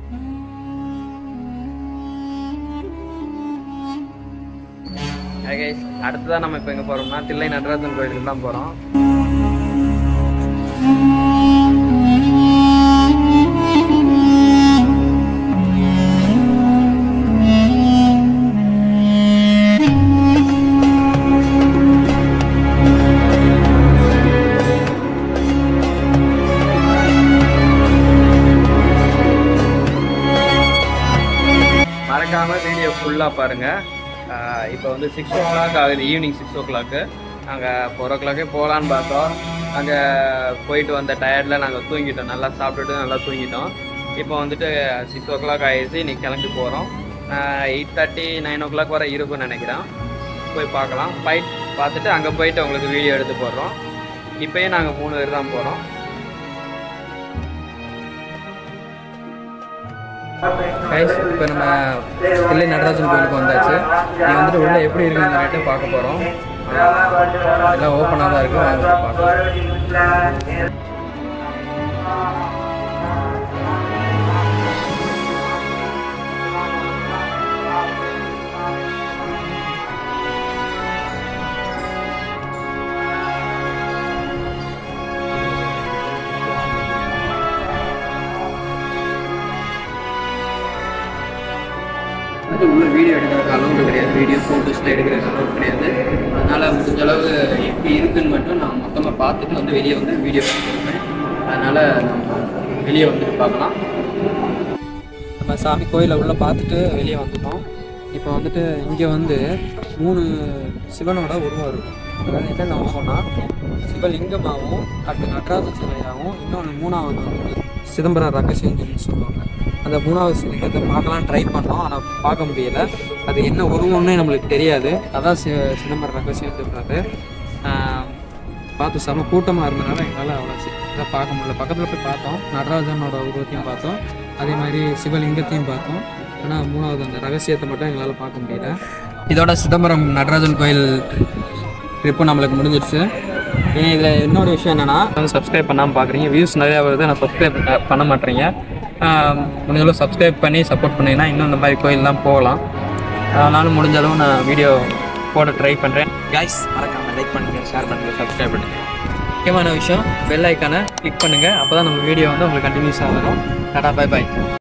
Hi guys, அடுத்ததா நம்ம இப்போ எங்க போறோம்னா தில்லை நடராஜன் கோயிலுக்கு தான் போறோம் மறக்காம வீடியோ ஃபுல்லா பாருங்க ஆஹ் இப்போ வந்து சிக்ஸ் ஓ கிளாக் ஆகுது ஈவினிங் சிக்ஸ் ஓ கிளாக்கு நாங்கள் ஃபோர் ஓ கிளாக்கே போகலான்னு பார்த்தோம் அங்கே போயிட்டு வந்த டயர்டில் நாங்கள் தூங்கிட்டோம் நல்லா சாப்பிட்டுட்டு நல்லா தூங்கிட்டோம் இப்போ வந்துட்டு சிக்ஸ் ஓ கிளாக் ஆயிடுச்சு இன்னைக்கு கிளம்பி போகிறோம் eight thirty nine o'clock வரை இருக்கும்னு நினைக்கிறேன் போய் பார்க்கலாம் ஃபைட் பார்த்துட்டு அங்கே போயிட்டு உங்களுக்கு வீடியோ எடுத்து போடுறோம் இப்போயே நாங்கள் மூணு பேர் தான் போகிறோம் கைஸ் இப்போ நம்ம தில்லை நடராஜன் கோயிலுக்கு வந்தாச்சு இது வந்துட்டு உள்ள எப்படி இருக்குன்னு சொல்லிட்டு பார்க்க போகிறோம் எல்லாம் ஓப்பனாக தான் இருக்கு வாங்க போய் பார்க்கலாம் அது உள்ள வீடியோ எடுக்கிறதுக்கு அலௌடு கிடையாது வீடியோ ஃபோட்டோஸில் எடுக்கிறதுக்கு அலௌடு கிடையாது அதனால் முடிஞ்ச அளவு எப்படி இருக்குன்னு மட்டும் நான் மொத்தமாக பார்த்துட்டு வந்து வெளியே வந்து வீடியோ எடுத்துருப்பேன் அதனால் நம்ம வெளியே வந்துட்டு பார்க்கலாம் நம்ம சாமி கோயிலை உள்ளே பார்த்துட்டு வெளியே வந்துட்டோம் இப்போ வந்துட்டு இங்கே வந்து மூணு சிவனோட உருவம் இருக்கும் அதாவது என்னென்ன உருவம்னா சிவலிங்கமாகவும் அடுத்து நடராஜ சிலையாகவும் இன்னொன்று மூணாவது வந்து சிதம்பரம் ரகசியங்கள்னு சொல்லுவாங்க அந்த மூணாவது சிலிங்கத்தை பார்க்கலாம் ட்ரை பண்ணோம் ஆனால் பார்க்க முடியல அது என்ன உருவம்னே நம்மளுக்கு தெரியாது அதான் சி சிதம்பரம் ரகசியம் சொல்கிறது பார்த்து செம கூட்டமாக இருந்தனால எங்களால் அவ்வளோ இதாக பார்க்க முடியல பக்கத்தில் போய் பார்த்தோம் நடராஜனோட உருவத்தையும் பார்த்தோம் அதே மாதிரி சிவலிங்கத்தையும் பார்த்தோம் ஆனால் மூணாவது அந்த ரகசியத்தை மட்டும் எங்களால் பார்க்க முடியல இதோட சிதம்பரம் நடராஜன் கோயில் ட்ரிப்பு நம்மளுக்கு முடிஞ்சிருச்சு ஏன் இதில் இன்னொரு விஷயம் என்னென்னா வந்து சப்ஸ்கிரைப் பண்ணாமல் பார்க்குறீங்க வியூஸ் நிறையா வருது நான் சப்ஸ்கிரைப் பண்ண மாட்டேறீங்க முடிஞ்சளவு சப்ஸ்கிரைப் பண்ணி சப்போர்ட் பண்ணிங்கன்னா இன்னும் இந்த மாதிரி கோயிலெலாம் போகலாம் அதனாலும் முடிஞ்ச அளவு நான் வீடியோ போட ட்ரை பண்ணுறேன் கைஸ் மறக்காமல் லைக் பண்ணுங்கள் ஷேர் பண்ணுங்கள் சப்ஸ்கிரைப் பண்ணுங்கள் முக்கியமான விஷயம் பெல் ஐக்கானை கிளிக் பண்ணுங்கள் அப்போ தான் நம்ம வீடியோ வந்து உங்களுக்கு கண்டினியூஸ் ஆகணும் டாடா பை பை